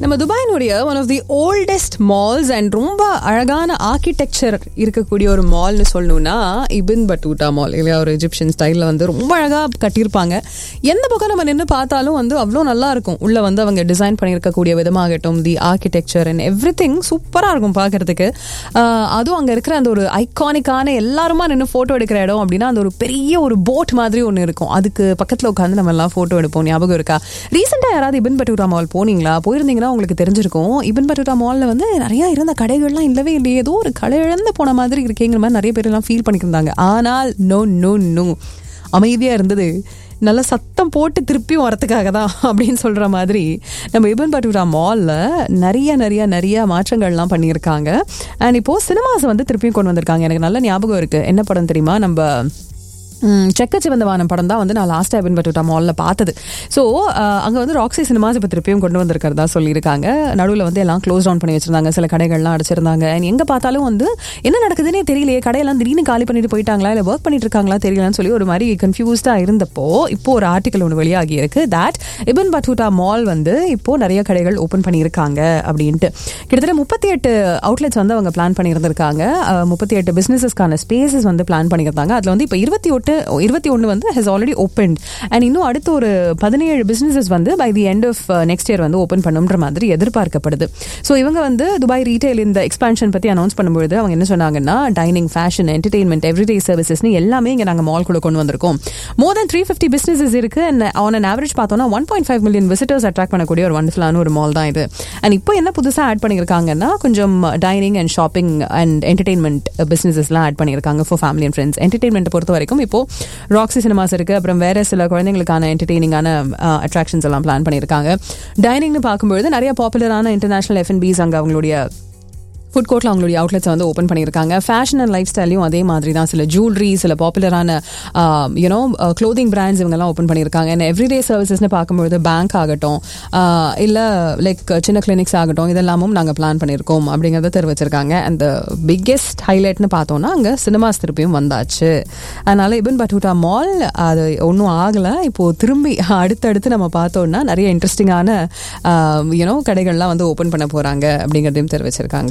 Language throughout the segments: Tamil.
நம்ம துபாயினுடைய one of the oldest malls and ரொம்ப அழகான ஆர்கிடெக்சர் இருக்கக்கூடிய ஒரு மால்னு சொல்லணும்னா இபின் பட்டூட்டா மால் இல்லையா ஒரு எஜிப்சியன் ஸ்டைலில் வந்து ரொம்ப அழகாக கட்டியிருப்பாங்க எந்த பக்கம் நம்ம நின்று பார்த்தாலும் வந்து அவ்வளோ நல்லா இருக்கும் உள்ள வந்து அவங்க டிசைன் பண்ணியிருக்கக்கூடிய விதமாகட்டும் the architecture and every thing சூப்பராக இருக்கும் பார்க்கறதுக்கு ஆஹ் அதுவும் அங்கே இருக்கிற அந்த ஒரு ஐகானிக்கான எல்லாருமா நின்று ஃபோட்டோ எடுக்கிற இடம் அப்படின்னா அந்த ஒரு பெரிய ஒரு போட் மாதிரி ஒன்று இருக்கும் அதுக்கு பக்கத்தில் உட்காந்து நம்ம எல்லாம் ஃபோட்டோ எடுப்போம் ஞாபகம் இருக்கா ரீசெண்டாக யாராவது இபின் பட்டூரா மால் போனீங்களா போயிருந்தீங்கன்னா உங்களுக்கு தெரிஞ்சிருக்கும் இபின் பட்டூரா மாலில் வந்து நிறைய இருந்த கடைகள்லாம் இல்லவே இல்லையே ஏதோ ஒரு கடை இழந்து போன மாதிரி இருக்கேங்கிற மாதிரி நிறைய பேர் எல்லாம் ஃபீல் பண்ணியிருந்தாங்க ஆனால் நோ நோ நோ அமைதியாக இருந்தது நல்ல சத்தம் போட்டு திருப்பியும் வரத்துக்காக தான் அப்படின்னு சொல்கிற மாதிரி நம்ம இபன் பட்டூரா மாலில் நிறைய நிறைய நிறைய மாற்றங்கள்லாம் பண்ணியிருக்காங்க அண்ட் இப்போது சினிமாஸை வந்து திருப்பியும் கொண்டு வந்திருக்காங்க எனக்கு நல்ல ஞாபகம் இருக்குது என்ன படம் தெரியுமா நம்ம செக்க சிவந்த வானம் படம் தான் வந்து நான் லாஸ்ட் டைம் பட்டுட்டா மாலில் பார்த்தது ஸோ அங்கே வந்து ராக்ஸி சினிமாஸ் இப்போ திருப்பியும் கொண்டு வந்திருக்கிறதா சொல்லியிருக்காங்க நடுவில் வந்து எல்லாம் க்ளோஸ் டவுன் பண்ணி வச்சிருந்தாங்க சில கடைகள்லாம் அடைச்சிருந்தாங்க எங்கே பார்த்தாலும் வந்து என்ன நடக்குதுன்னே தெரியலையே கடையெல்லாம் திடீர்னு காலி பண்ணிட்டு போயிட்டாங்களா இல்லை ஒர்க் பண்ணிட்டு இருக்காங்களா தெரியலன்னு சொல்லி ஒரு மாதிரி கன்ஃபியூஸ்டாக இருந்தப்போ இப்போ ஒரு ஆர்டிக்கல் ஒன்று வெளியாகி இருக்கு தட் இபன் பட்டூட்டா மால் வந்து இப்போ நிறைய கடைகள் ஓப்பன் பண்ணியிருக்காங்க அப்படின்ட்டு கிட்டத்தட்ட முப்பத்தி எட்டு அவுட்லெட்ஸ் வந்து அவங்க பிளான் பண்ணியிருந்திருக்காங்க முப்பத்தி எட்டு பிஸ்னஸஸ்க்கான ஸ்பேசஸ் வந்து பிளான் பண்ணியிருந்தாங்க அதில் வந்து இப்போ இருபத்தி எட்டு இருபத்தி ஒன்று வந்து ஹஸ் ஆல்ரெடி ஓப்பன் அண்ட் இன்னும் அடுத்து ஒரு பதினேழு பிஸ்னஸஸ் வந்து by the end of next year வந்து ஓப்பன் பண்ணுன்ற மாதிரி எதிர்பார்க்கப்படுது ஸோ இவங்க வந்து துபாய் ரீட்டைல் இந்த எக்ஸ்பான்ஷன் பற்றி அனௌன்ஸ் பண்ணும்பொழுது அவங்க என்ன சொன்னாங்கன்னா டைனிங் ஃபேஷன் என்டர்டெயின்மெண்ட் எவ்ரிடே சர்வீசஸ்னு எல்லாமே இங்கே நாங்கள் மால் கூட கொண்டு வந்திருக்கோம் more than three fifty businesses இருக்கு அண்ட் ஆன் அன் ஆவரேஜ் பார்த்தோம்னா one point five million visitors attract பண்ணக்கூடிய ஒரு வண்டர்ஃபுல்லான ஒரு மால் தான் இது அண்ட் இப்போ என்ன புதுசாக ஆட் பண்ணியிருக்காங்கன்னா கொஞ்சம் dining and shopping and entertainment பிஸ்னஸஸ்லாம் ஆட் பண்ணியிருக்காங்க for family and friends entertainment பொறுத்த வரைக்கும் இப்போ ராக்ஸி சினிமாஸ் இருக்கு அப்புறம் வேற சில குழந்தைங்களுக்கான என்டர்டெய்னிங்கான அட்ராக்ஷன்ஸ் எல்லாம் பிளான் பண்ணியிருக்காங்க டைனிங்னு பார்க்கும்பொழுது நிறைய பாப்புலரான இன்டர்நேஷனல் எஃப்என்பிஸ் அங்கே அவங்களுடைய ஃபுட் கோர்ட்டில் அவங்களுடைய அவுட்லெட்ஸை வந்து ஓப்பன் பண்ணியிருக்காங்க ஃபேஷன் அண்ட் லைஃப் ஸ்டைலையும் அதே மாதிரி தான் சில ஜூவல்லரி சில பாப்புலரான யூனோ க்ளோதிங் பிராண்ட்ஸ் இவங்கெல்லாம் ஓப்பன் பண்ணியிருக்காங்க அண்ட் எவ்ரிடே சர்வீசஸ்னு பார்க்கும்பொழுது பேங்க் ஆகட்டும் இல்லை லைக் சின்ன கிளினிக்ஸ் ஆகட்டும் இதெல்லாமும் நாங்கள் பிளான் பண்ணியிருக்கோம் அப்படிங்கிறத தெரிவிச்சிருக்காங்க அந்த பிக்கெஸ்ட் ஹைலைட்னு பார்த்தோன்னா அங்கே சினிமாஸ் திருப்பியும் வந்தாச்சு அதனால இபன் பட்டூட்டா மால் அது ஒன்றும் ஆகலை இப்போது திரும்பி அடுத்தடுத்து நம்ம பார்த்தோன்னா நிறைய இன்ட்ரெஸ்டிங்கான யூனோ கடைகள்லாம் வந்து ஓப்பன் பண்ண போகிறாங்க அப்படிங்கிறதையும் தெரிவிச்சிருக்காங்க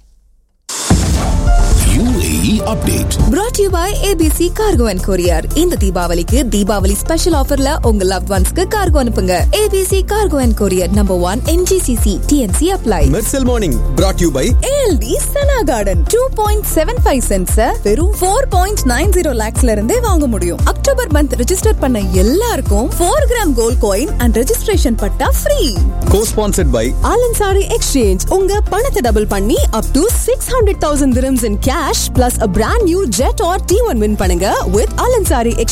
UAE update. brought to you by ABC Cargo and Courier இந்த தீபாவளிக்கு தீபாவளி ஸ்பெஷல் ஆஃபர்ல உங்க லவ் ஒன்ஸ்க்கு கார்கோ அனுப்புங்க ABC Cargo and Courier number one NGCC TNC apply Mersal morning brought you by ALD Sana Garden 2.75 cents வெறும் 4.90 lakhsல இருந்தே வாங்க முடியும் அக்டோபர் மந்த் ரெஜிஸ்டர் பண்ண எல்லாருக்கும் 4 gram gold coin and registration பட்டா free cosponsored by Al Ansari exchange உங்க பணத்தை டபுள் பண்ணி up to six hundred thousand dirhams in cash plus a brand new Jetour T one win பண்ணுங்க வித் ஆலன்சாரி